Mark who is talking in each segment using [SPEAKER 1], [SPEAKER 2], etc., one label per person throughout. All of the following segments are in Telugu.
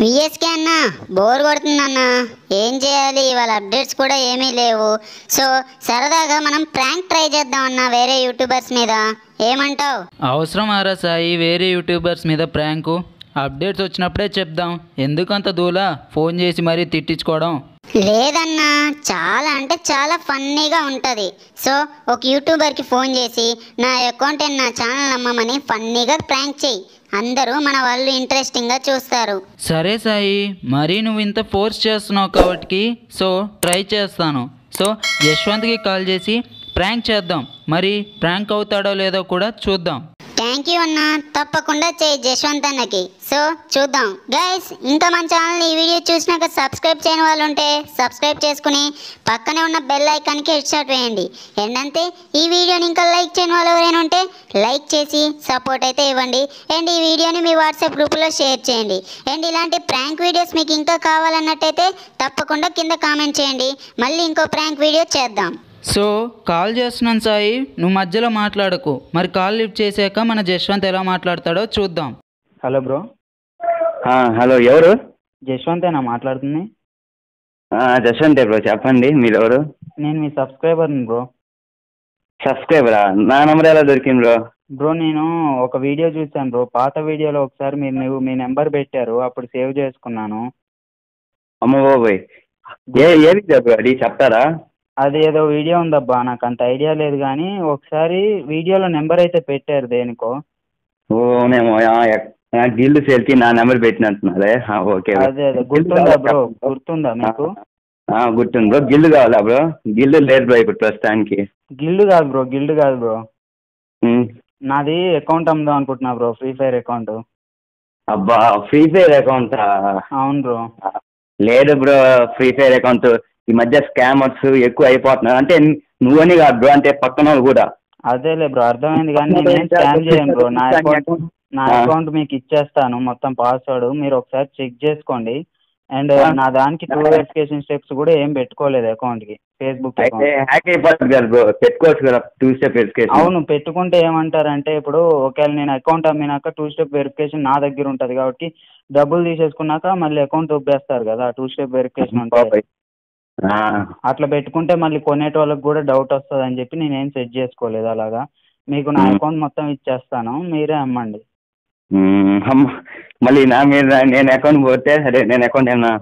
[SPEAKER 1] విఎస్కే అన్న బోర్ కొడుతుందన్న ఏం చేయాలి ఇవాళ అప్డేట్స్ కూడా ఏమీ లేవు సో సరదాగా మనం ప్రాంక్ ట్రై చేద్దాం అన్న వేరే యూట్యూబర్స్ మీద ఏమంటావు
[SPEAKER 2] అవసరం ఆరా సాయి వేరే యూట్యూబర్స్ మీద ప్రాంకు అప్డేట్స్ వచ్చినప్పుడే చెప్దాం ఎందుకంత దూలా ఫోన్ చేసి మరీ తిట్టించుకోవడం
[SPEAKER 1] లేదన్నా చాలా అంటే చాలా ఫన్నీగా ఉంటుంది సో ఒక యూట్యూబర్కి ఫోన్ చేసి నా అకౌంట్ అండ్ నా ఛానల్ నమ్మమని ఫన్నీగా ప్రాంక్ చేయి అందరూ మన వాళ్ళు ఇంట్రెస్టింగ్గా చూస్తారు
[SPEAKER 2] సరే సాయి మరీ నువ్వు ఇంత ఫోర్స్ చేస్తున్నావు కాబట్టి సో ట్రై చేస్తాను సో యశ్వంత్కి కాల్ చేసి ప్రాంక్ చేద్దాం మరి ప్రాంక్ అవుతాడో లేదో కూడా చూద్దాం
[SPEAKER 1] థ్యాంక్ యూ అన్న తప్పకుండా చేయి జశ్వంత్ అన్నకి సో చూద్దాం గైస్ ఇంకా మన ఛానల్ ఈ వీడియో చూసినాక సబ్స్క్రైబ్ చేయని వాళ్ళు ఉంటే సబ్స్క్రైబ్ చేసుకుని పక్కనే ఉన్న బెల్ ఐకాన్కి హెడ్ షాట్ వేయండి ఏంటంటే ఈ వీడియోని ఇంకా లైక్ చేయని వాళ్ళు ఎవరైనా ఉంటే లైక్ చేసి సపోర్ట్ అయితే ఇవ్వండి అండ్ ఈ వీడియోని మీ వాట్సాప్ గ్రూప్లో షేర్ చేయండి అండ్ ఇలాంటి ప్రాంక్ వీడియోస్ మీకు ఇంకా కావాలన్నట్టయితే తప్పకుండా కింద కామెంట్ చేయండి మళ్ళీ ఇంకో ప్రాంక్ వీడియో చేద్దాం
[SPEAKER 2] సో కాల్ చేస్తున్నాను సాయి నువ్వు మధ్యలో మాట్లాడకు మరి కాల్ లిఫ్ట్ చేశాక మన జశ్వంత్ ఎలా మాట్లాడతాడో చూద్దాం హలో బ్రో
[SPEAKER 3] ఆ, హలో ఎవరు
[SPEAKER 2] జశ్వంతేనా మాట్లాడుతుంది
[SPEAKER 3] ఆ, జశ్వంతే బ్రో చెప్పండి మీరు ఎవరు
[SPEAKER 2] నేను మీ సబ్స్క్రైబర్ని బ్రో
[SPEAKER 3] సబ్స్క్రైబరా నా నెంబర్ ఎలా దొరికింది బ్రో
[SPEAKER 2] బ్రో నేను ఒక వీడియో చూశాను బ్రో పాత వీడియోలో ఒకసారి మీరు నువ్వు మీ నెంబర్ పెట్టారు అప్పుడు సేవ్ చేసుకున్నాను
[SPEAKER 3] అమ్మ బాబోయ్ ఏ ఏ విద్య బ్రో అది చెప్తారా
[SPEAKER 2] అది ఏదో వీడియో ఉందబ్బా నాకు అంత ఐడియా లేదు కానీ ఒకసారి వీడియోలో నెంబర్ అయితే పెట్టారు దేనికో
[SPEAKER 3] ఓనేమో గిల్డ్ సేల్కి నా నెంబర్ పెట్టినట్టున్నారే ఆ, ఓకే బ్రో.
[SPEAKER 2] అదే అదే గుర్తుందా బ్రో గుర్తుందా మీకు
[SPEAKER 3] ఆ, గుర్తుంది బ్రో గిల్డ్ కావాలా బ్రో గిల్డ్ లేదు బ్రో ఇప్పుడు ప్రస్తుతానికి
[SPEAKER 2] గిల్డ్ కాదు బ్రో గిల్డ్ కాదు బ్రో
[SPEAKER 3] ఉమ్.
[SPEAKER 2] నాది అకౌంట్ అమ్ముదాం అనుకుంటున్నా బ్రో ఫ్రీ ఫైర్ అకౌంట్
[SPEAKER 3] అబ్బా ఫ్రీ ఫైర్ అకౌంట్
[SPEAKER 2] అవును బ్రో
[SPEAKER 3] లేదు బ్రో ఫ్రీ ఫైర్ అకౌంట్ ఈ మధ్య స్కామర్స్ ఎక్కువ అయిపోతున్నారు అంటే నువ్వని కాదు బ్రో అంటే పక్కన వాళ్ళు కూడా
[SPEAKER 2] అదేలే బ్రో అర్థమైంది కానీ నేనేం స్కామ్ చేయను బ్రో నా అకౌంట్ నా
[SPEAKER 3] ఆ.
[SPEAKER 2] అకౌంట్ మీకు ఇచ్చేస్తాను మొత్తం పాస్వర్డ్ మీరు ఒకసారి చెక్ చేసుకోండి అండ్
[SPEAKER 3] ఆ.
[SPEAKER 2] నా దానికి టూ వెరిఫికేషన్ స్టెప్స్ కూడా ఏం పెట్టుకోలేదు అకౌంట్ కి ఫేస్బుక్
[SPEAKER 3] అయితే
[SPEAKER 2] అకౌంట్
[SPEAKER 3] హ్యాక్ అయిపోతుంది కదా బ్రో పెట్టుకోవచ్చు కదా టూ స్టెప్ వెరిఫికేషన్
[SPEAKER 2] అవును పెట్టుకుంటే ఏమంటారంటే ఇప్పుడు ఒకవేళ నేను అకౌంట్ అమ్మినాక టూ స్టెప్ వెరిఫికేషన్ నా దగ్గర ఉంటుంది కాబట్టి డబ్బులు తీసేసుకున్నాక మళ్ళీ అకౌంట్ ఉబ్బేస్తారు కదా టూ స్టెప్ వెరిఫికేషన్ ఉంటుంది
[SPEAKER 3] బాబాయ్. ఆ,
[SPEAKER 2] అట్లా పెట్టుకుంటే మళ్ళీ కొనేటోళ్ళకి కూడా డౌట్ వస్తుంది అని చెప్పి నేనేం సెట్ చేసుకోలేదు అలాగా మీకు నా
[SPEAKER 3] మ్మ్.
[SPEAKER 2] అకౌంట్ మొత్తం ఇచ్చేస్తాను మీరే అమ్మండి
[SPEAKER 3] మ్మ్, అమ్మ. మళ్ళీ నా మీద నేను అకౌంట్ పోతే సరే నేను అకౌంట్ ఏమన్నా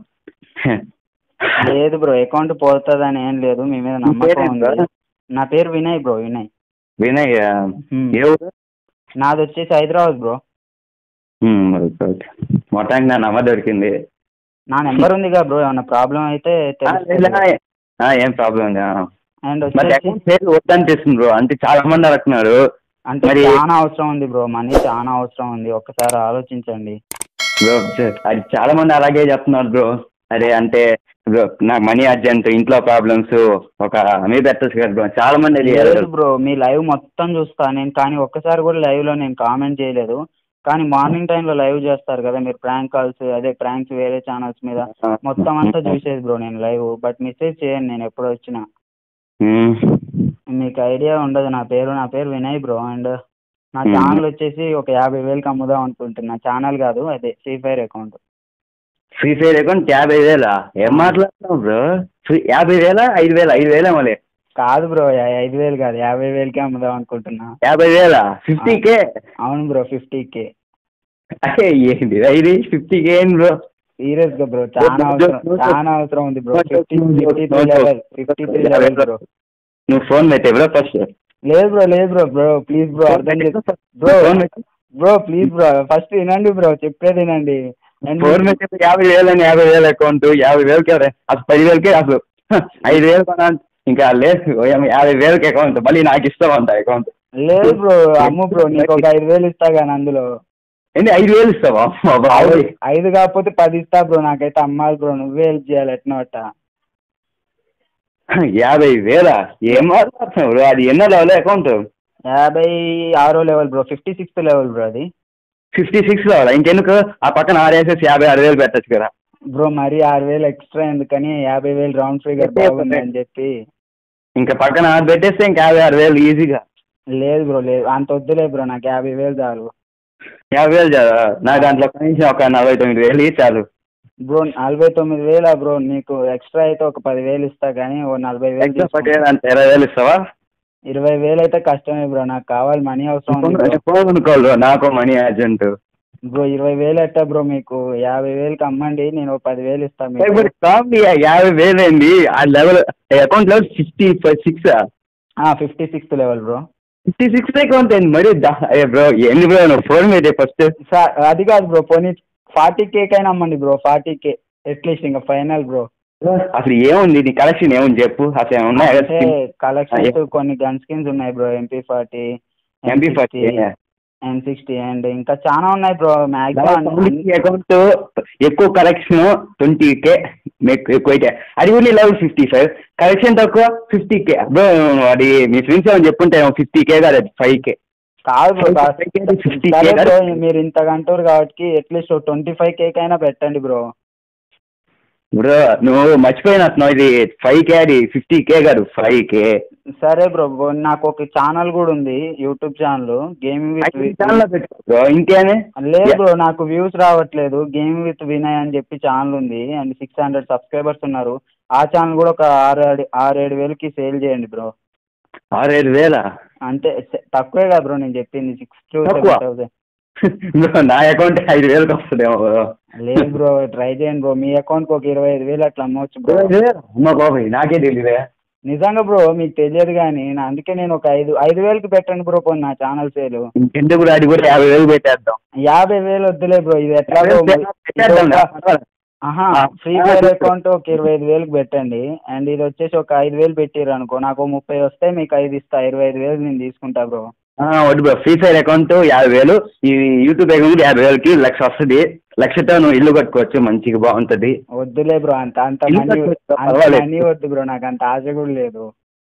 [SPEAKER 2] లేదు బ్రో అకౌంట్ పోతుందని ఏం లేదు మీ మీద నమ్మకం
[SPEAKER 3] పేరేం
[SPEAKER 2] ఉంది
[SPEAKER 3] బ్రో?
[SPEAKER 2] నా పేరు వినయ్ బ్రో వినయ్
[SPEAKER 3] వినయ్ ఆ,
[SPEAKER 2] మ్మ్.
[SPEAKER 3] ఏ ఊరు
[SPEAKER 2] నాది వచ్చేసి హైదరాబాద్ బ్రో
[SPEAKER 3] మ్మ్, ఓకే, ఓకే. మొత్తానికి నా నెంబర్ దొరికింది
[SPEAKER 2] నా నెంబర్ ఉందిగా బ్రో ఏమన్నా ప్రాబ్లం అయితే
[SPEAKER 3] ఆ, లేదా, ఆ, ఏం ప్రాబ్లం
[SPEAKER 2] అండ్
[SPEAKER 3] మరి
[SPEAKER 2] వచ్చేసి
[SPEAKER 3] అకౌంట్ పేరు వద్దనిపిస్తుంది బ్రో అంటే చాలా మంది అడుగుతున్నారు
[SPEAKER 2] అంటే
[SPEAKER 3] మరి-
[SPEAKER 2] చాలా అవసరం ఉంది బ్రో మనీ చాలా అవసరం ఉంది ఒక్కసారి ఆలోచించండి
[SPEAKER 3] బ్రో అది చాలా మంది అలాగే చెప్తున్నారు బ్రో అరే అంటే బ్రో నాకు మనీ అర్జెంట్ ఇంట్లో ప్రాబ్లమ్స్ ఒక మీ పెట్టచ్చు కదా బ్రో చాలా మంది అది
[SPEAKER 2] లేదు బ్రో మీ లైవ్ మొత్తం చూస్తా నేను కానీ ఒక్కసారి కూడా లైవ్ లో నేను కామెంట్ చేయలేదు కానీ మార్నింగ్ టైంలో లైవ్ చేస్తారు కదా మీరు ప్రాంక్ కాల్స్ అదే ప్రాంక్స్ వేరే ఛానల్స్ మీద మొత్తం అంతా చూసేది బ్రో నేను లైవ్ బట్ మెసేజ్ చేయను నేను ఎప్పుడు వచ్చినా
[SPEAKER 3] మ్మ్.
[SPEAKER 2] మీకు ఐడియా ఉండదు నా పేరు నా పేరు వినయ్ బ్రో అండ్ నా
[SPEAKER 3] Hmm.
[SPEAKER 2] ఛానల్ వచ్చేసి ఒక యాభై వేలకి అమ్ముదాం అనుకుంటున్నా ఛానల్ కాదు అదే free fire account
[SPEAKER 3] free fire account యాభై వేలా ఏం మాట్లాడుతున్నావు బ్రో ఫ్రీ యాభై వేల ఐదు వేల ఐదు వేల మళ్ళీ
[SPEAKER 2] కాదు బ్రో ఐదు వేలు కాదు యాభై వేలకి అమ్ముదాం అనుకుంటున్నా
[SPEAKER 3] యాభై వేల ఫిఫ్టీ కే
[SPEAKER 2] అవును బ్రో ఫిఫ్టీ కే
[SPEAKER 3] అరే ఏంది ఇది ఫిఫ్టీ కే ఏంది బ్రో
[SPEAKER 2] సీరియస్ గా బ్రో చాలా అవసరం చాలా అవసరం ఉంది bro fifty fifty three level fifty three level bro
[SPEAKER 3] నువ్వు ఫోన్ పెట్టే బ్రో ఫస్ట్
[SPEAKER 2] లేదు బ్రో లేదు బ్రో బ్రో ప్లీజ్ బ్రో అర్థం చేసుకో బ్రో
[SPEAKER 3] ఫోన్ పెట్టు
[SPEAKER 2] బ్రో ప్లీజ్ బ్రో ఫస్ట్ వినండి బ్రో చెప్పేది వినండి And
[SPEAKER 3] ఫోన్ పెట్టే యాభై వేలు అని యాభై వేల అకౌంట్ యాభై వేలకి ఎవరే అసలు పది వేలకే అసలు ఐదు వేలు కొనా ఇంకా లేదు ఓ ఏమో యాభై వేలకి అకౌంట్ మళ్ళీ నాకు ఇష్టం అంట అకౌంట్
[SPEAKER 2] లేదు బ్రో అమ్ము బ్రో నీకు ఒక ఐదు వేలు ఇస్తా కానీ అందులో
[SPEAKER 3] ఏంటి ఐదు వేలు ఇస్తావా మా బాబోయ్
[SPEAKER 2] ఐదు కాకపోతే పది ఇస్తా బ్రో నాకైతే అమ్మాలి బ్రో నువ్వే హెల్ప్ చేయాలి ఎట్నో అట్ట
[SPEAKER 3] యాభై వేలా ఏం మాట్లాడుతున్నావు బ్రో అది ఎన్నో లెవెల్ అకౌంట్
[SPEAKER 2] యాభై ఆరో level bro fifty sixth level bro అది
[SPEAKER 3] ఫిఫ్టీ సిక్స్ లెవెల్ ఇంకెందుకు ఆ పక్కన ఆర్ఎస్ఎస్ యాభై ఆరు వేలు పెట్టచ్చు కదా
[SPEAKER 2] బ్రో మరీ ఆరు వేలు ఎక్స్ట్రా ఎందుకని యాభై వేలు రౌండ్ ఫిగర్
[SPEAKER 3] పెట్టే
[SPEAKER 2] బాగుంది అని చెప్పి
[SPEAKER 3] ఇంకా పక్కన ఆరు పెట్టేస్తే ఇంకా యాభై ఆరు వేలు ఈజీగా
[SPEAKER 2] లేదు బ్రో లేదు అంత వద్దులే బ్రో నాకు యాభై వేలు చాలు
[SPEAKER 3] యాభై వేలు చాలు నా దాంట్లో కనీసం ఒక నలభై తొమ్మిది వేలు ఇయ్యి చాలు
[SPEAKER 2] బ్రో నలభై తొమ్మిది వేలా బ్రో నీకు ఎక్స్ట్రా అయితే ఒక పదివేలు ఇస్తా కానీ ఓ నలభై వేలు
[SPEAKER 3] ఎక్స్ట్రా
[SPEAKER 2] తీసుకో.
[SPEAKER 3] పట్టేది అంటే ఇరవై వేలు ఇస్తావా
[SPEAKER 2] ఇరవై వేలు అయితే కష్టమే బ్రో నాకు కావాలి మనీ అవసరం ఉంది బ్రో.
[SPEAKER 3] ఫోన్ కొనుక్కోవాలి నాకు మనీ అర్జెంట్
[SPEAKER 2] బ్రో ఇరవై వేలు ఎట్టా బ్రో మీకు యాభై వేలకి అమ్మండి నేను ఓ పదివేలు ఇస్తాను మీకు
[SPEAKER 3] ఇప్పుడు కామెడీ యాభై వేలు ఏంది ఆ level account level sixty six
[SPEAKER 2] fifty sixth level bro
[SPEAKER 3] fifty six account ఏంది మరి దా- ఏ బ్రో ఏంది బ్రో నువ్వు ఫోన్ మీద ఫస్ట్
[SPEAKER 2] సార్ అది కాదు బ్రో పోనీ ఫార్టీ కేక్ అయినా అమ్మండి బ్రో ఫార్టీ కే అట్లీస్ట్ ఇంకా ఫైనల్ బ్రో
[SPEAKER 3] అసలు ఏముంది నీ కలెక్షన్ ఏముంది చెప్పు అసలు ఏమన్నా
[SPEAKER 2] అంటే కలెక్షన్స్ కొన్ని గన్ స్కిన్స్ ఉన్నాయి bro MP forty
[SPEAKER 3] MP forty
[SPEAKER 2] N sixty and ఇంకా చాలా ఉన్నాయి బ్రో మ్యాక్సిమం
[SPEAKER 3] అకౌంట్ ఎక్కువ కలెక్షన్ ట్వంటీ కే ఎక్కువ అయితే అది కూడా లెవెల్ ఫిఫ్టీ ఫైవ్ కలెక్షన్ తక్కువ ఫిఫ్టీ కే బ్రో అది మీ ఫ్రెండ్స్ ఏమైనా చెప్పుంటే ఫిఫ్టీ కే కాదు అది ఫైవ్ కే
[SPEAKER 2] కాదు బ్రో కాదు.
[SPEAKER 3] 50K
[SPEAKER 2] సరే
[SPEAKER 3] కదా?
[SPEAKER 2] బ్రో మీరు ఇంతగా అంటారు కాబట్టి అట్లీస్ట్ ట్వంటీ ఫైవ్ కేక్ అయినా పెట్టండి బ్రో
[SPEAKER 3] బ్రో నువ్వు మర్చిపోయినట్టున్నావు ఇది ఫైవ్ కే అది ఫిఫ్టీ కే కాదు ఫైవ్ కే
[SPEAKER 2] సరే బ్రో నాకు ఒక ఛానల్ కూడా ఉంది YouTube channel gaming with
[SPEAKER 3] channel పెట్టుకో బ్రో ఇంకేనే
[SPEAKER 2] లేదు బ్రో నాకు వ్యూస్ రావట్లేదు గేమ్ విత్ వినయ్ అని చెప్పి ఛానల్ ఉంది అండ్ సిక్స్ హండ్రెడ్ సబ్స్క్రైబర్స్ ఉన్నారు ఆ ఛానల్ కూడా ఒక ఆరు ఏడు ఆరు ఏడు వేలకి సేల్ చేయండి బ్రో
[SPEAKER 3] ఆరేడు వేలా
[SPEAKER 2] అంటే స- తక్కువే కదా బ్రో నేను చెప్పింది సిక్స్ టు
[SPEAKER 3] తక్కువ?
[SPEAKER 2] సెవెన్ థౌసండ్
[SPEAKER 3] బ్రో నా అకౌంట్ ఐదు వేలకు వస్తుందేమో బ్రో
[SPEAKER 2] లేదు బ్రో ట్రై చేయండి బ్రో మీ అకౌంట్కి ఒక ఇరవై ఐదు వేలు అట్లా అమ్మవచ్చు బ్రో
[SPEAKER 3] అమ్మ బాబాయ్ నాకే తెలియదే
[SPEAKER 2] నిజంగా బ్రో మీకు తెలియదు కానీ నా- అందుకే నేను ఒక ఐదు ఐదు వేలకి పెట్టండి బ్రో పోనీ నా ఛానల్ సేల్
[SPEAKER 3] ఇంకెందుకు కూడా అది కూడా యాభై వేలు పెట్టేద్దాం
[SPEAKER 2] యాభై వేలు వద్దులే బ్రో ఇది ఎట్లా బ్రో?
[SPEAKER 3] పెట్టేద్దాం
[SPEAKER 2] ఇది ఒక- ఆహా
[SPEAKER 3] ఆ,
[SPEAKER 2] ఫ్రీ
[SPEAKER 3] ఆ,
[SPEAKER 2] ఫైర్
[SPEAKER 3] చెప్పు.
[SPEAKER 2] అకౌంట్ ఒక ఇరవై ఐదు వేలకు పెట్టండి అండ్ ఇది వచ్చేసి ఒక ఐదు వేలు పెట్టిర్రు అనుకో నాకు ఓ ముప్పై వస్తే మీకు ఐదు ఇస్తా ఇరవై ఐదు వేలు నేను తీసుకుంటా బ్రో
[SPEAKER 3] ఆ, వద్దు బ్రో ఫ్రీ ఫైర్ అకౌంట్ యాభై వేలు ఈ యూట్యూబ్ అకౌంట్ యాభై వేలకి లక్ష వస్తుంది లక్షతో నువ్వు ఇల్లు కట్టుకోవచ్చు మంచిగా బాగుంటుంది
[SPEAKER 2] వద్దులే బ్రో అంత అంత
[SPEAKER 3] ఎందుకు
[SPEAKER 2] మనీ
[SPEAKER 3] వద్దు?
[SPEAKER 2] అంత
[SPEAKER 3] పర్వాలేదు.
[SPEAKER 2] మనీ వద్దు బ్రో నాకు అంత ఆశ కూడా లేదు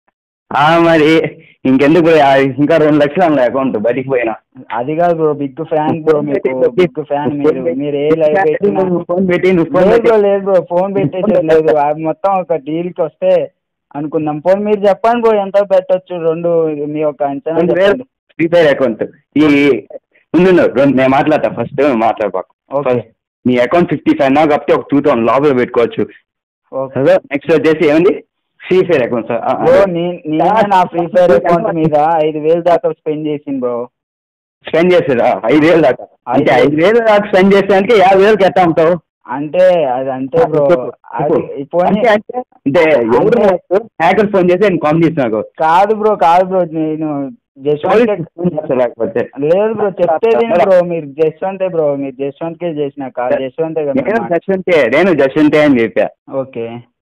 [SPEAKER 3] ఆ, మరి ఇంకెందుకు బ్రో? ఆ, ఇంకా రెండు లక్షలు అన్న అకౌంట్ బయటికి పోయినా
[SPEAKER 2] అది కాదు బ్రో బిగ్ ఫ్యాన్ బ్రో మీకు బిగ్ ఫ్యాన్ మీరు మీరు ఏ లైవ్ పెట్టినా
[SPEAKER 3] నువ్వు ఫోన్ పెట్టి నువ్వు ఫోన్
[SPEAKER 2] లేదు
[SPEAKER 3] పెట్టి
[SPEAKER 2] బ్రో లేదు బ్రో ఫోన్ పెట్టేసేది లేదు అది మొత్తం ఒక డీల్కి వస్తే అనుకుందాం ఫోన్ మీరు చెప్పండి బ్రో ఎంత పెట్టొచ్చు రెండు మీ యొక్క అంచనా
[SPEAKER 3] రెండు వేలు
[SPEAKER 2] చెప్పండి
[SPEAKER 3] ఫ్రీ ఫైర్ అకౌంట్ ఈ ముందు రెండు నేను మాట్లాడతా ఫస్ట్ మాట్లాడబాకు
[SPEAKER 2] ఓకే
[SPEAKER 3] మీ అకౌంట్ ఫిఫ్టీ ఫైవ్ నా కాబట్టి ఒక టూ థౌసండ్ లోపల పెట్టుకోవచ్చు
[SPEAKER 2] ఓకే
[SPEAKER 3] అదే నెక్స్ట్ వచ్చేసి ఏముంది free fire account sir
[SPEAKER 2] bro నే- నేనే నా ఫ్రీ ఫైర్ అకౌంట్ మీద ఐదు వేలు దాకా స్పెండ్ చేసింది బ్రో
[SPEAKER 3] స్పెండ్ చేసారా ఐదు వేలు దాకా అంటే
[SPEAKER 2] ఐదు
[SPEAKER 3] ఐదు వేలు దాకా స్పెండ్ చేసానికి యాభై వేలకి ఎట్లా అమ్ముతావు
[SPEAKER 2] అంటే అది అంతే బ్రో
[SPEAKER 3] చెప్పు,
[SPEAKER 2] అది
[SPEAKER 3] చెప్పు.
[SPEAKER 2] పోనీ
[SPEAKER 3] అంటే అంటే అంటే ఎవరు హ్యాకర్ ఫోన్ చేసి నేను కాల్ చేసి నాకు
[SPEAKER 2] కాదు బ్రో కాదు బ్రో నేను జస్వంత్
[SPEAKER 3] ఫోన్ చేస్తా లేకపోతే
[SPEAKER 2] లేదు బ్రో చెప్తేది బ్రో మీరు జస్వంతే బ్రో మీరు జస్వంత్కే చేసిన కాల్ జస్వంతే కదా
[SPEAKER 3] నేను
[SPEAKER 2] మాట.
[SPEAKER 3] జస్వంతే నేను జస్వంతే అని చెప్పా
[SPEAKER 2] ఓకే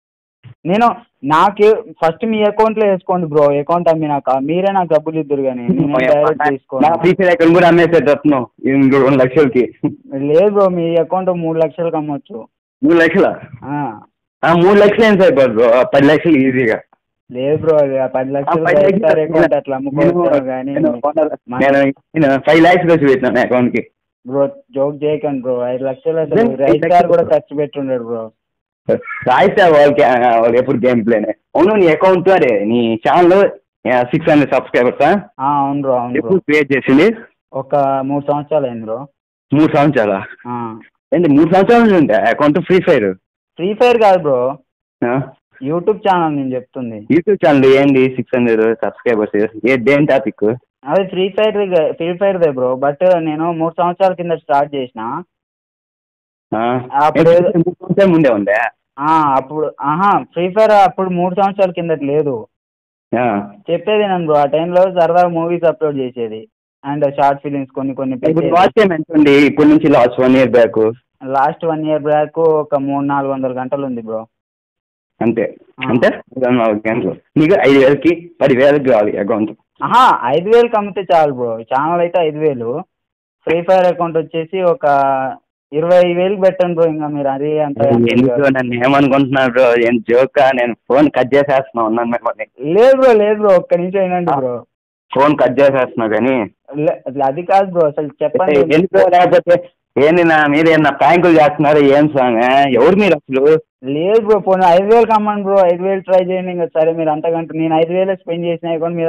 [SPEAKER 2] నేను నాకు ఫస్ట్ మీ అకౌంట్ లో వేసుకోండి బ్రో అకౌంట్ అమ్మినాక మీరే నాకు డబ్బులు ఇద్దరు కానీ నేను డైరెక్ట్
[SPEAKER 3] నా
[SPEAKER 2] తీసుకోను
[SPEAKER 3] ఫ్రీ ఫైర్ అకౌంట్ కూడా అమ్మేసేటట్టును ఇంకో రెండు లక్షలకి
[SPEAKER 2] లేదు బ్రో మీ అకౌంట్ మూడు లక్షలకు అమ్మొచ్చు
[SPEAKER 3] మూడు లక్షల
[SPEAKER 2] ఆ,
[SPEAKER 3] మూడు లక్షలు ఏం సరిపోదు బ్రో పది లక్షలు ఈజీగా
[SPEAKER 2] లేదు బ్రో అది ఆ పది లక్షలు
[SPEAKER 3] పది లక్షలు
[SPEAKER 2] రైతార్ అకౌంట్ అట్లా అమ్ముకోవచ్చు కానీ
[SPEAKER 3] నేను ఫైవ్ లాక్స్ వచ్చి పెట్టినాను అకౌంట్ కి
[SPEAKER 2] బ్రో జోక్ చేయకండి బ్రో ఐదు లక్షలు అసలు
[SPEAKER 3] లేదు, ఐదు
[SPEAKER 2] రైతార్
[SPEAKER 3] లక్షలు
[SPEAKER 2] కూడా ఖర్చు పెట్టుండడు బ్రో
[SPEAKER 3] రాయిస్తా వాళ్ళకి ఆ, వాళ్ళు ఎప్పుడు గేమ్ ప్లేనే అవును నీ అకౌంట్ అదే నీ ఛానల్ సిక్స్ హండ్రెడ్ సబ్స్క్రైబర్స్
[SPEAKER 2] ఆ, అవును బ్రో అవును బ్రో
[SPEAKER 3] ఎప్పుడు క్రియేట్ చేసింది
[SPEAKER 2] ఒక మూడు సంవత్సరాలు అయింది బ్రో
[SPEAKER 3] మూడు సంవత్సరాలా
[SPEAKER 2] ఆ.
[SPEAKER 3] ఏంటి మూడు సంవత్సరాల నుంచి ఉందా account free fire
[SPEAKER 2] free fire కాదు బ్రో యూట్యూబ్ ఛానల్ నేను చెప్తుంది
[SPEAKER 3] యూట్యూబ్ ఛానల్ ఏంటి సిక్స్ హండ్రెడ్ సబ్స్క్రైబర్స్ ఏ దేని టాపిక్
[SPEAKER 2] అది ఫ్రీ ఫైర్ ఫ్రీ ఫైర్దే బ్రో బట్ నేను మూడు సంవత్సరాల కింద స్టార్ట్ చేసిన అప్పుడు ఏదో-
[SPEAKER 3] మూడు సంవత్సరాల ముందే ఉందా
[SPEAKER 2] ఆ, అప్పుడు ఆహా ఫ్రీ ఫైర్ అప్పుడు మూడు సంవత్సరాల కిందట లేదు
[SPEAKER 3] ఆ.
[SPEAKER 2] చెప్పేది నేను బ్రో ఆ టైంలో సరదాగా మూవీస్ అప్లోడ్ చేసేది అండ్ షార్ట్ ఫిలిమ్స్ కొన్ని కొన్ని
[SPEAKER 3] ఇప్పుడు వాచ్ టైం ఎంత ఉంది ఇప్పటి నుంచి last one year back
[SPEAKER 2] last one year back ఒక మూడు నాలుగు వందల గంటలు ఉంది బ్రో
[SPEAKER 3] అంతే
[SPEAKER 2] ఆ.
[SPEAKER 3] అంటే రెండు నాలుగు గంటలు నీకు ఐదు వేలకి పది వేలకి కావాలి అకౌంట్
[SPEAKER 2] ఆహా ఐదు వేలకు అమ్మితే చాలు బ్రో ఛానల్ అయితే ఐదు వేలు ఫ్రీ ఫైర్ అకౌంట్ వచ్చేసి ఒక ఇరవై వేలకు పెట్టండి బ్రో ఇంకా మీరు అది అంత
[SPEAKER 3] ఎందుకు నన్ను ఏమనుకుంటున్నారు బ్రో ఏం జోక్ నేను ఫోన్ కట్ చేసేస్తున్నా ఉన్నాను మిమ్మల్ని
[SPEAKER 2] లేదు బ్రో లేదు బ్రో ఒక్క నిమిషం వినండి బ్రో
[SPEAKER 3] ఫోన్ కట్ చేసేస్తున్నా కానీ
[SPEAKER 2] లే- అది కాదు బ్రో అసలు చెప్పండి
[SPEAKER 3] ఎందుకు లేకపోతే ఏంది నా మీద ఏమన్నా ప్రాంకులు చేస్తున్నారు ఏం సాంగ్ ఎవరు మీరు అసలు
[SPEAKER 2] లేదు బ్రో పోనీ ఐదు వేలకు అమ్మండి బ్రో ఐదు వేలు ట్రై చేయండి ఇంకా సరే మీరు అంతకంటే నేను ఐదు వేలు స్పెండ్ చేసిన అకౌంట్ మీద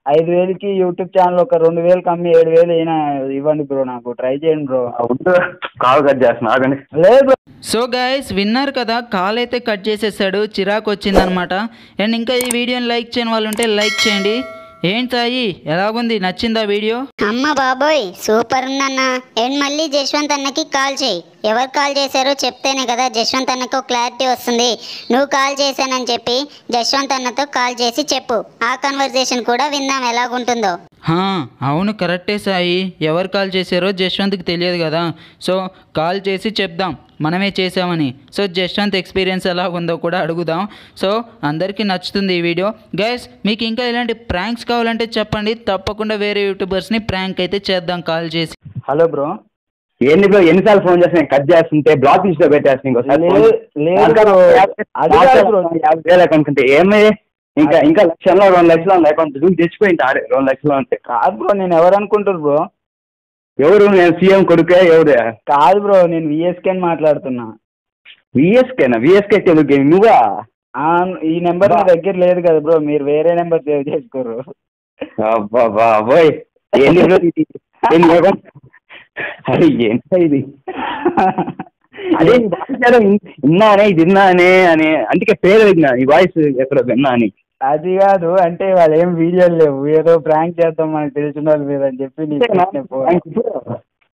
[SPEAKER 2] ఐదు వేలకి యూట్యూబ్ ఛానల్ ఒక రెండు వేలకి అమ్మి ఏడు వేలు అయినా ఇవ్వండి బ్రో నాకు ట్రై చేయండి బ్రో
[SPEAKER 3] ఉండు కాల్ కట్ చేస్తున్నా ఆగండి
[SPEAKER 2] లేదు బ్రో
[SPEAKER 4] సో గాయస్ విన్నారు కదా కాల్ అయితే కట్ చేసేసాడు చిరాకు వచ్చిందనమాట అండ్ ఇంకా ఈ వీడియోని లైక్ చేయని వాళ్ళు ఉంటే లైక్ చేయండి ఏంటి సాయి ఎలాగుంది నచ్చిందా వీడియో
[SPEAKER 1] అమ్మ బాబోయ్ సూపర్ ఉందన్న అండ్ మళ్ళీ జశ్వంత్ అన్నకి కాల్ చేయి ఎవరు కాల్ చేశారో చెప్తేనే కదా జశ్వంత్ అన్నకు క్లారిటీ వస్తుంది నువ్వు కాల్ చేశానని చెప్పి జశ్వంత్ అన్నతో కాల్ చేసి చెప్పు ఆ కన్వర్జేషన్ కూడా విందాం ఎలాగుంటుందో
[SPEAKER 4] హా, అవును కరెక్టే సాయి ఎవరు కాల్ చేశారో జశ్వంత్కి తెలియదు కదా సో కాల్ చేసి చెప్దాం మనమే చేసామని సో జశ్వంత్ ఎక్స్పీరియన్స్ ఎలా ఉందో కూడా అడుగుదాం సో అందరికీ నచ్చుతుంది ఈ వీడియో గైస్ మీకు ఇంకా ఇలాంటి ప్రాంక్స్ కావాలంటే చెప్పండి తప్పకుండా వేరే యూట్యూబర్స్ని ప్రాంక్ అయితే చేద్దాం కాల్ చేసి
[SPEAKER 2] హలో బ్రో
[SPEAKER 3] ఏంది బ్రో ఎన్నిసార్లు ఫోన్ చేసి నేను కట్ చేస్తుంటే బ్లాక్ లిస్ట్ లో పెట్టేస్తాను ఇంకోసారి
[SPEAKER 2] లేదు,
[SPEAKER 3] phone.
[SPEAKER 2] లేదు
[SPEAKER 3] ఇంకా
[SPEAKER 2] బ్రో.
[SPEAKER 3] యాభై-
[SPEAKER 2] అది కాదు బ్రో.
[SPEAKER 3] యాభై వేలు అకౌంట్ ఉంటే ఏమి ఇంకా ఇంకా లక్షల్లో రెండు లక్షలు ఉంది అకౌంట్ చూసి తెచ్చిపోయింది ఆడే రెండు లక్షలు అంటే
[SPEAKER 2] కాదు బ్రో నేను ఎవరు అనుకుంటారు బ్రో
[SPEAKER 3] ఎవరు నేను సీఎం కొడుకే ఎవరు
[SPEAKER 2] కాదు బ్రో నేను విఎస్కే అని మాట్లాడుతున్నా
[SPEAKER 3] విఎస్కేనా విఎస్కే తెలుగు నువ్వా
[SPEAKER 2] ఆ, ఈ నెంబర్ నా దగ్గర లేదు కదా బ్రో మీరు వేరే నెంబర్ సేవ్ చేసుకోరు
[SPEAKER 3] అబ్బా బాబోయ్ ఏంది బ్రో ఇది? ఏంది account? అరే ఏంట ఇది అదే నీ వాయిస్ ఏదో విన్- విన్నానే ఇది విన్నానే అని అందుకే పేరు విన్నా ఈ వాయిస్ ఎక్కడో విన్నా అని
[SPEAKER 2] అది కాదు అంటే వాళ్ళు ఏం వీడియోలు లేవు ఏదో ప్రాంక్ చేద్దాం మనకు తెలిసిన వాళ్ళ మీద అని చెప్పి నీకు పెట్టిన ఫోన్.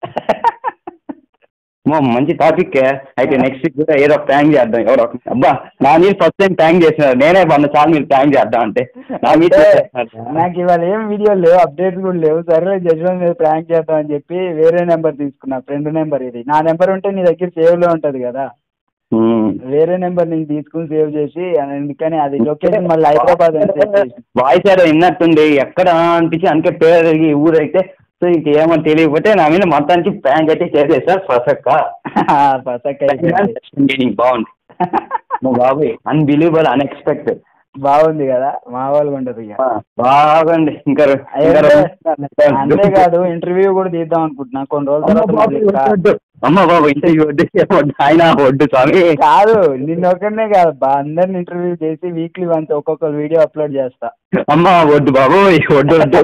[SPEAKER 3] అమ్మో, మంచి టాపిక్ అయితే నెక్స్ట్ వీక్ కూడా ఏదో ట్యాంక్ చేద్దాం ఎవరో ఒకరు. అబ్బా నా మీద ఫస్ట్ టైం ట్యాంక్ చేసినారు నేనే వంద సార్లు మీరు ట్యాంక్ చేద్దాం అంటే నా మీద
[SPEAKER 2] నాకు ఇవాళ ఏం వీడియోలు లేవు అప్డేట్స్ కూడా లేవు సరే జడ్జ్మెంట్ మీద ప్రాంక్ చేద్దాం అని చెప్పి వేరే నెంబర్ తీసుకున్నా ఫ్రెండ్ నెంబర్ ఇది నా నెంబర్ ఉంటే నీ దగ్గర సేవ్ లో ఉంటది కదా
[SPEAKER 3] ఉమ్.
[SPEAKER 2] వేరే నెంబర్ నేను తీసుకుని సేవ్ చేసి అందుకని అది లొకేషన్ మళ్ళీ హైదరాబాద్ అని set చేసి.
[SPEAKER 3] వాయిస్ ఏదో విన్నట్టుంది ఎక్కడ అనిపించి అందుకే పేరు తిరిగి ఊరైతే సో ఇంకేమో తెలియకపోతే నా మీద మొత్తానికి ప్యాంక్ అయితే చేసేసారు ఫసక్క
[SPEAKER 2] ఆ, పసక్ అయిపోయింది.
[SPEAKER 3] బాగుంది మా బాబు అన్బిలీవబుల్ అన్ఎక్స్పెక్టెడ్
[SPEAKER 2] బాగుంది కదా మా వాళ్ళు ఉండదు ఇక
[SPEAKER 3] బాగుండి ఇంకా రె- ఇంకా
[SPEAKER 2] అయితే
[SPEAKER 3] రెండు-
[SPEAKER 2] అంతేకాదు ఇంటర్వ్యూ కూడా తీద్దాం అనుకుంటున్నా కొన్ని రోజుల
[SPEAKER 3] అమ్మ
[SPEAKER 2] తర్వాత
[SPEAKER 3] బాబు,
[SPEAKER 2] మళ్ళీ కా-
[SPEAKER 3] వద్దు. అమ్మ బాబు ఇంటర్వ్యూ వద్దు వద్దు. ఆయన వద్దు స్వామి
[SPEAKER 2] కాదు నిన్న ఒకరినే కాదు బా అందరిని ఇంటర్వ్యూ చేసి వీక్లీ వన్స్ ఒక్కొక్క వీడియో అప్లోడ్ చేస్తా
[SPEAKER 3] అమ్మ వద్దు బాబు వద్దు వద్దు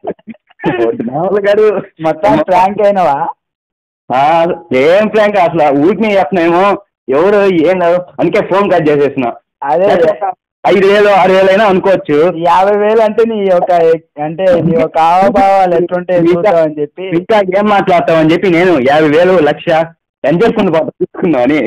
[SPEAKER 3] వద్దు మామూలు గారు
[SPEAKER 2] మొత్తం ప్రాంక్ అయినవా
[SPEAKER 3] ఆ, ఏం ప్లాంక్ అసలు ఊరికి చెప్పినేమో ఎవరు ఏం కాదు అందుకే ఫోన్ కట్ చేసేసిన
[SPEAKER 2] అదే
[SPEAKER 3] ఐదు వేలు ఆరు వేలు అయినా అనుకోవచ్చు
[SPEAKER 2] యాభై వేలు అంటే నీ యొక్క అంటే నీ యొక్క హావభావాలు ఎట్లుంటాయి చూద్దాం అని చెప్పి
[SPEAKER 3] ఇంకా ఏం మాట్లాడతావు అని చెప్పి నేను యాభై వేలు లక్ష ఎంత చేసుకుని పోతా తీసుకున్నా అని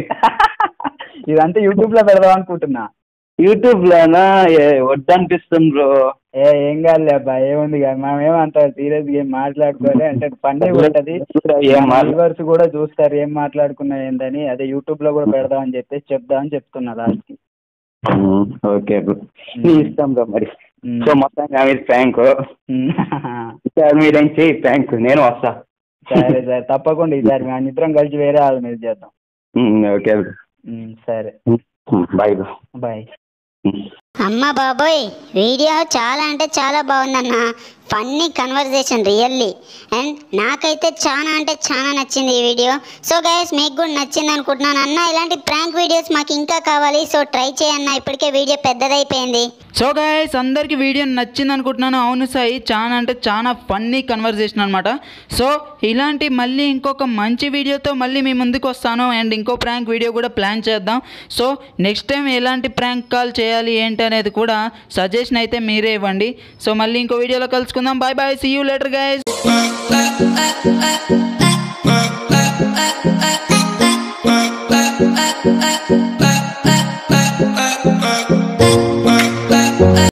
[SPEAKER 2] ఇదంతా యూట్యూబ్ లో పెడదాం అనుకుంటున్నా
[SPEAKER 3] యూట్యూబ్ లోనా ఏ- వద్దనిపిస్తుంది బ్రో
[SPEAKER 2] ఏ ఏం కాదులే అబ్బా ఏముంది కదా మనం ఏమంత సీరియస్ గా ఏం మాట్లాడుకోవాలి అంటే ఫన్నీ ఉంటది
[SPEAKER 3] ఏం మాట్లా-
[SPEAKER 2] వ్యూవర్స్ కూడా చూస్తారు ఏం మాట్లాడుకున్నా ఏందని అదే యూట్యూబ్ లో కూడా పెడదాం అని చెప్పేసి చెప్దామని చెప్తున్నా లాస్ట్ కి
[SPEAKER 3] ఉమ్, ఓకే బ్రో నీ ఇష్టం బ్రో మరి
[SPEAKER 2] ఉమ్.
[SPEAKER 3] సో మొత్తం మీరు ప్రాంక్
[SPEAKER 2] ఉమ్.
[SPEAKER 3] ఈసారి మీరేం చేయి ప్రాంక్ నేను వస్తా
[SPEAKER 2] సరే సరే తప్పకుండా ఈసారి మన ఇద్దరం కలిసి వేరే వాళ్ళ మీద చేద్దాం
[SPEAKER 3] ఉమ్, ఓకే బ్రో
[SPEAKER 2] ఉమ్, సరే
[SPEAKER 3] ఉమ్, బాయ్ బ్రో
[SPEAKER 2] బాయ్
[SPEAKER 3] ఉమ్.
[SPEAKER 1] అమ్మ బాబోయ్ వీడియో చాలా అంటే చాలా బాగుందన్న ఫన్నీ కన్వర్జేషన్ రియల్లీ అండ్ నాకైతే చాలా అంటే చాలా నచ్చింది ఈ వీడియో సో గైస్ మీకు కూడా నచ్చింది అనుకుంటున్నాను అన్న ఇలాంటి ప్రాంక్ వీడియోస్ మాకు ఇంకా కావాలి సో ట్రై చేయన్న ఇప్పటికే వీడియో పెద్దదైపోయింది
[SPEAKER 4] సో గాయస్ అందరికి వీడియో నచ్చింది అనుకుంటున్నాను అవును సాయి చాలా అంటే చాలా ఫన్నీ కన్వర్జేషన్ అనమాట సో ఇలాంటి మళ్ళీ ఇంకొక మంచి వీడియోతో మళ్ళీ మీ ముందుకు వస్తాను అండ్ ఇంకో ప్రాంక్ వీడియో కూడా ప్లాన్ చేద్దాం సో నెక్స్ట్ టైం ఎలాంటి ప్రాంక్ కాల్ చేయాలి ఏంటి అనేది కూడా సజెషన్ అయితే మీరే ఇవ్వండి సో మళ్ళీ ఇంకో వీడియోలో కలుసుకుందాం bye bye see you later guys
[SPEAKER 5] uh, uh, uh, uh, uh, uh, uh, uh, uh, uh, uh, uh,